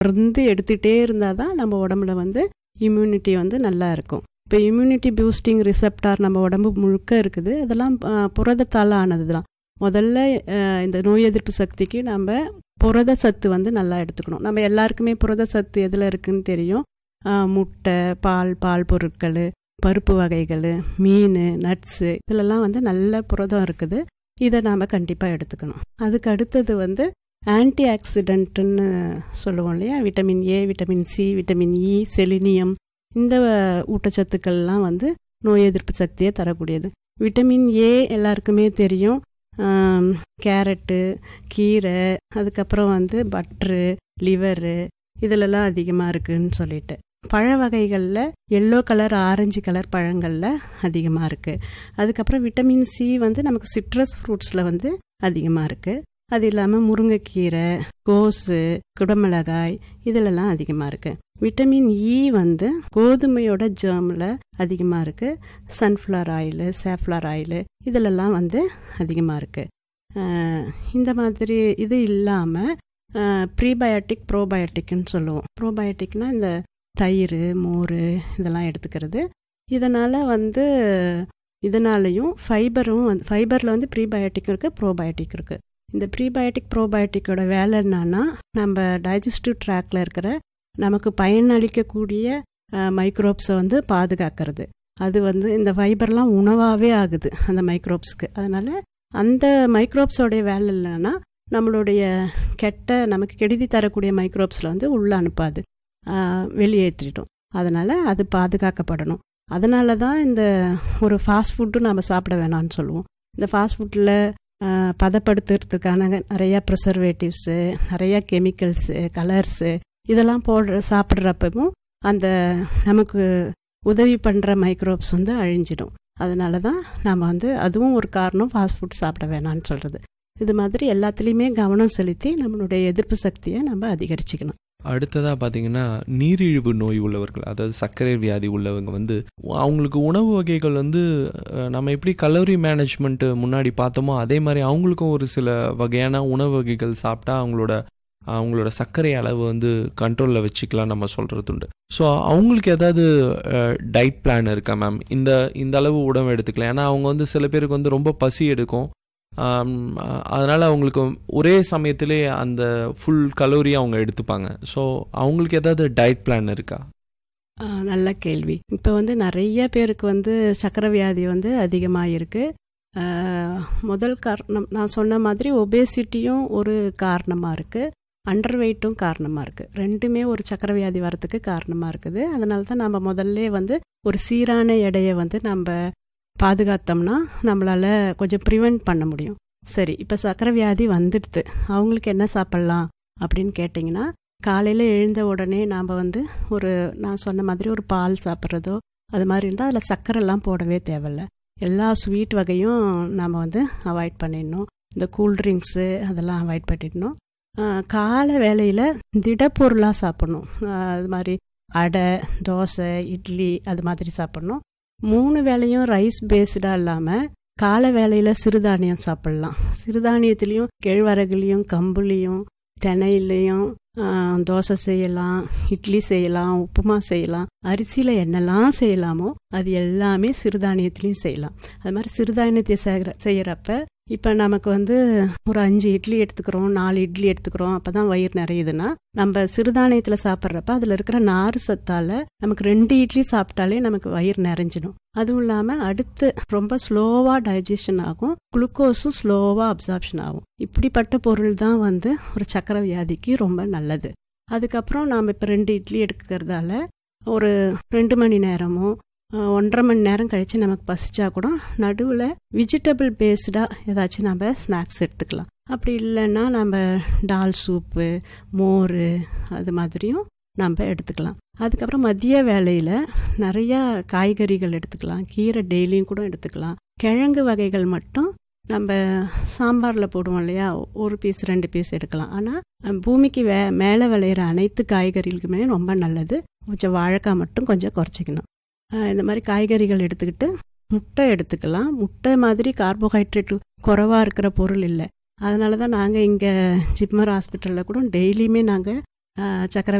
தொடர்ந்து எடுத்துகிட்டே இருந்தால் தான் நம்ம உடம்புல வந்து இம்யூனிட்டி வந்து நல்லா இருக்கும் இப்போ இம்யூனிட்டி பூஸ்டிங் ரிசப்டார் நம்ம உடம்பு முழுக்க இருக்குது அதெல்லாம் அஹ், புரதத்தால் ஆனது தான் முதல்ல அஹ், இந்த நோய் எதிர்ப்பு சக்திக்கு நம்ம புரத சத்து வந்து நல்லா எடுத்துக்கணும் நம்ம எல்லாருக்குமே புரத சத்து எதில் இருக்குன்னு தெரியும் அஹ், முட்டை பால் பால் பொருட்கள் பருப்பு வகைகள் மீன் நட்ஸு இதிலெல்லாம் வந்து நல்ல புரதம் இருக்குது இதை நாம் கண்டிப்பாக எடுத்துக்கணும் அதுக்கு அடுத்தது வந்து ஆன்டி ஆக்சிடென்ட்டுன்னு சொல்லுவோம் இல்லையா vitamin A vitamin C vitamin E selenium இந்த ஊட்டச்சத்துக்கள்லாம் வந்து நோய் எதிர்ப்பு சக்தியை தரக்கூடியது விட்டமின் ஏ எல்லாருக்குமே தெரியும் ஆம், கேரட்டு கீரை அதுக்கப்புறம் வந்து பட்ரு லிவரு இதிலெல்லாம் அதிகமாக இருக்குன்னு சொல்லிட்டு பழ வகைகளில் எல்லோ கலர் ஆரஞ்சு கலர் பழங்களில் அதிகமாக இருக்குது அதுக்கப்புறம் விட்டமின் சி வந்து நமக்கு சிட்ரஸ் ஃப்ரூட்ஸில் வந்து அதிகமாக இருக்குது அது இல்லாமல் முருங்கைக்கீரை கோஸு குடமிளகாய் இதிலெல்லாம் அதிகமாக இருக்குது விட்டமின் இ வந்து கோதுமையோட ஜேர்மில் அதிகமாக இருக்குது சன்ஃப்ளவர் ஆயிலு சேஃப்ளவர் ஆயிலு இதிலெல்லாம் வந்து அதிகமாக இருக்குது இந்த மாதிரி இது இல்லாமல் ப்ரீபயோட்டிக் ப்ரோபயோட்டிக்னு சொல்லுவோம் ப்ரோபயோட்டிக்னா இந்த தயிர் மோர் இதெல்லாம் எடுத்துக்கிறது இதனால் வந்து இதனாலையும் ஃபைபரும் வந்து ஃபைபரில் வந்து ப்ரீபயோட்டிக் இருக்குது ப்ரோபயோட்டிக் இருக்குது இந்த ப்ரீபயோட்டிக் ப்ரோபயோட்டிக்கோட வேலை என்னன்னா நம்ம டைஜஸ்டிவ் ட்ராக்ல இருக்கிற நமக்கு பயனளிக்கக்கூடிய மைக்ரோப்ஸை வந்து பாதுகாக்கிறது அது வந்து இந்த ஃபைபர்லாம் உணவாகவே ஆகுது அந்த மைக்ரோப்ஸ்க்கு அதனால் அந்த மைக்ரோப்ஸோடைய வேலை இல்லைன்னா நம்மளுடைய கெட்ட நமக்கு கெடுதி தரக்கூடிய மைக்ரோப்ஸில் வந்து உள்ளே அனுப்பாது ஆஹ் வெளியேற்றிடும் அதனால் அது பாதுகாக்கப்படணும் அதனால தான் இந்த ஒரு ஃபாஸ்ட் ஃபுட்டும் நம்ம சாப்பிட வேணாம்னு சொல்லுவோம் இந்த ஃபாஸ்ட் ஃபுட்டில் பதப்படுத்துறதுக்கான நிறையா ப்ரிசர்வேட்டிவ்ஸு நிறையா கெமிக்கல்ஸு கலர்ஸு இதெல்லாம் போடுற சாப்பிட்றப்பவும் அந்த நமக்கு உதவி பண்ணுற மைக்ரோப்ஸ் வந்து அழிஞ்சிடும் அதனால தான் நம்ம வந்து அதுவும் ஒரு காரணம் ஃபாஸ்ட் ஃபுட் சாப்பிட வேணாம்னு சொல்கிறது இது மாதிரி எல்லாத்துலேயுமே கவனம் செலுத்தி நம்மளுடைய எதிர்ப்பு சக்தியை நம்ம அதிகரிச்சுக்கணும் அடுத்ததாக பார்த்தீங்கன்னா நீரிழிவு நோய் உள்ளவர்கள் அதாவது சர்க்கரை வியாதி உள்ளவங்க வந்து அவங்களுக்கு உணவு வகைகள் வந்து அஹ், நம்ம எப்படி கலோரி மேனேஜ்மெண்ட் முன்னாடி பார்த்தோமோ அதே மாதிரி அவங்களுக்கும் ஒரு சில வகையான உணவு வகைகள் சாப்பிட்டா அவங்களோட அவங்களோட சர்க்கரை அளவு வந்து கண்ட்ரோலில் வச்சுக்கலாம் நம்ம சொல்கிறது உண்டு ஸோ அவங்களுக்கு ஏதாவது டயட் பிளான் இருக்கா மேம் இந்த இந்த அளவு உணவு எடுத்துக்கலாம் ஏன்னா அவங்க வந்து சில பேருக்கு வந்து ரொம்ப பசி எடுக்கும் ஆம், அஹ், அதனால அவங்களுக்கு ஒரே சமயத்திலே அந்த ஃபுல் கலோரி அவங்க எடுத்துப்பாங்க ஸோ அவங்களுக்கு ஏதாவது டயட் பிளான் இருக்கா ஆ, நல்ல கேள்வி இப்போ வந்து நிறைய பேருக்கு வந்து சக்கரை வியாதி வந்து அதிகமாக இருக்குது முதல் காரணம் நான் சொன்ன மாதிரி ஒபேசிட்டியும் ஒரு காரணமாக இருக்குது அண்டர் வெயிட்டும் காரணமாக இருக்குது ரெண்டுமே ஒரு சக்கரை வியாதி வரத்துக்கு காரணமாக இருக்குது அதனால தான் நம்ம முதல்ல வந்து ஒரு சீரான எடையை வந்து நம்ம பாதுகாத்தோம்னா நம்மளால் கொஞ்சம் ப்ரிவெண்ட் பண்ண முடியும் சரி இப்போ சக்கரை வியாதி வந்துடுது அவங்களுக்கு என்ன சாப்பிட்லாம் அப்படின்னு கேட்டிங்கன்னா காலையில் எழுந்த உடனே நாம் வந்து ஒரு நான் சொன்ன மாதிரி ஒரு பால் சாப்பிட்றதோ அது மாதிரி இருந்தால் அதில் சர்க்கரைலாம் போடவே தேவையில்ல எல்லா ஸ்வீட் வகையும் நாம் வந்து அவாய்ட் பண்ணிடணும் இந்த கூல்ட்ரிங்க்ஸு அதெல்லாம் அவாய்ட் பண்ணிடணும் ஆஹ் காலை வேளையில் திடப்பொருளாக சாப்பிடணும் ஆஹ் அது மாதிரி அடை தோசை இட்லி அது மாதிரி சாப்பிடணும் மூணு வேளையும் ரைஸ் பேஸ்டாக இல்லாமல் காலை வேளையில் சிறுதானியம் சாப்பிடலாம் சிறுதானியத்துலேயும் கேழ்வரகுலேயும் கம்புலேயும் தினையிலையும் ஆஹ், தோசை செய்யலாம் இட்லி செய்யலாம் உப்புமா செய்யலாம் அரிசியில் என்னெல்லாம் செய்யலாமோ அது எல்லாமே சிறுதானியத்துலேயும் செய்யலாம் அது மாதிரி சிறுதானியத்தை செய்கிற செய்கிறப்ப இப்போ நமக்கு வந்து ஒரு அஞ்சு இட்லி எடுத்துக்கிறோம் நாலு இட்லி எடுத்துக்கிறோம் அப்போ தான் வயிறு நிறையுதுன்னா நம்ம சிறுதானியத்தில் சாப்பிட்றப்ப அதில் இருக்கிற நார் சத்தால் நமக்கு ரெண்டு இட்லி சாப்பிட்டாலே நமக்கு வயிறு நிறைஞ்சிடும் அதுவும் இல்லாமல் அடுத்து ரொம்ப ஸ்லோவாக டைஜஷன் ஆகும் குளுக்கோஸும் ஸ்லோவாக அப்சார்ப்ஷன் ஆகும் இப்படிப்பட்ட பொருள் தான் வந்து ஒரு சக்கரை வியாதிக்கு ரொம்ப நல்லது அதுக்கப்புறம் நாம் இப்போ ரெண்டு இட்லி எடுக்கிறதால ஒரு ரெண்டு மணி நேரமோ அஹ், ஒன்றரை மணி நேரம் கழித்து நமக்கு பசிச்சா கூட நடுவில் வெஜிடபிள் பேஸ்டாக ஏதாச்சும் நம்ம ஸ்நாக்ஸ் எடுத்துக்கலாம் அப்படி இல்லைன்னா நம்ம டால் சூப்பு மோர் அது மாதிரியும் நம்ம எடுத்துக்கலாம் அதுக்கப்புறம் மதிய வேலையில் நிறையா காய்கறிகள் எடுத்துக்கலாம் கீரை டெய்லியும் கூட எடுத்துக்கலாம் கிழங்கு வகைகள் மட்டும் நம்ம சாம்பாரில் போடுவோம் இல்லையா ஒரு பீஸ் ரெண்டு பீஸ் எடுக்கலாம் ஆனால் பூமிக்கு வே மேலே விளையிற அனைத்து காய்கறிகளுக்குமே ரொம்ப நல்லது கொஞ்சம் வாழைக்காய் மட்டும் கொஞ்சம் குறைச்சிக்கணும் அஹ் இந்த மாதிரி காய்கறிகள் எடுத்துக்கிட்டு முட்டை எடுத்துக்கலாம் முட்டை மாதிரி கார்போஹைட்ரேட் குறைவாக இருக்கிற பொருள் இல்லை அதனால தான் நாங்கள் இங்கே ஜிப்மர் ஹாஸ்பிட்டலில் கூட டெய்லியுமே நாங்கள் சக்கரை